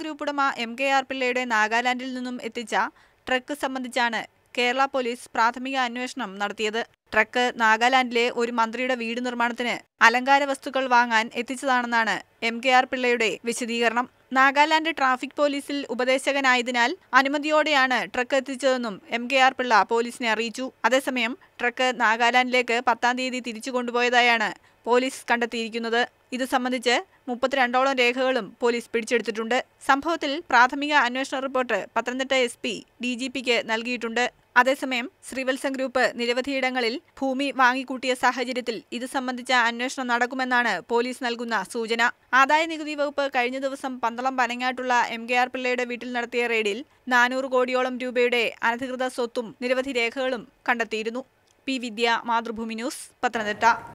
group ഉടമ M K R പിള്ളയുടെ നാഗാലാൻഡിൽ നിന്നും എത്തിച്ച ട്രക്ക് സംബന്ധിച്ചാണ് കേരള പോലീസ് പ്രാഥമിക അന്വേഷണം നടത്തിയത് ട്രക്ക് നാഗാലാൻഡിലെ ഒരു മന്ത്രിയുടെ വീട് നിർമ്മാണത്തിന് അലങ്കാര വസ്തുക്കൾ വാങ്ങാൻ എത്തിച്ചതാണെന്നാണ് എം കെ ആർ പിള്ളയുടെ വിശദീകരണം നാഗാലാൻഡ് ട്രാഫിക് പോലീസിൽ ഉപദേശകനായതിനാൽ അനുമതിയോടെയാണ് ട്രക്ക് എത്തിച്ചതെന്നും എം കെ ആർ പിള്ള പോലീസിനെ അറിയിച്ചു അതേസമയം ട്രക്ക് നാഗാലാൻഡിലേക്ക് പത്താം തീയതി തിരിച്ചു കൊണ്ടുപോയതായാണ് പോലീസ് കണ്ടെത്തിയിരിക്കുന്നത് ഇത് സംബന്ധിച്ച് മുപ്പത്തിരണ്ടോളം രേഖകളും പോലീസ് പിടിച്ചെടുത്തിട്ടുണ്ട് സംഭവത്തിൽ പ്രാഥമിക അന്വേഷണ report Pathanamthitta S P D G പിക്ക് നൽകിയിട്ടുണ്ട് അതേസമയം ശ്രീവത്സം ഗ്രൂപ്പ് നിരവധിയിടങ്ങളിൽ ഭൂമി വാങ്ങിക്കൂട്ടിയ സാഹചര്യത്തിൽ ഇത് സംബന്ധിച്ച അന്വേഷണം നടക്കുമെന്നാണ് പോലീസ് നൽകുന്ന സൂചന ആദായ നികുതി വകുപ്പ് കഴിഞ്ഞ ദിവസം പന്തളം പനങ്ങാട്ടുള്ള എം കെ ആർ പിള്ളയുടെ വീട്ടിൽ നടത്തിയ റെയ്ഡിൽ നാനൂറ് കോടിയോളം രൂപയുടെ അനധികൃത സ്വത്തും നിരവധി രേഖകളും കണ്ടെത്തിയിരുന്നു പി വിദ്യ മാതൃഭൂമി ന്യൂസ് പത്തനംതിട്ട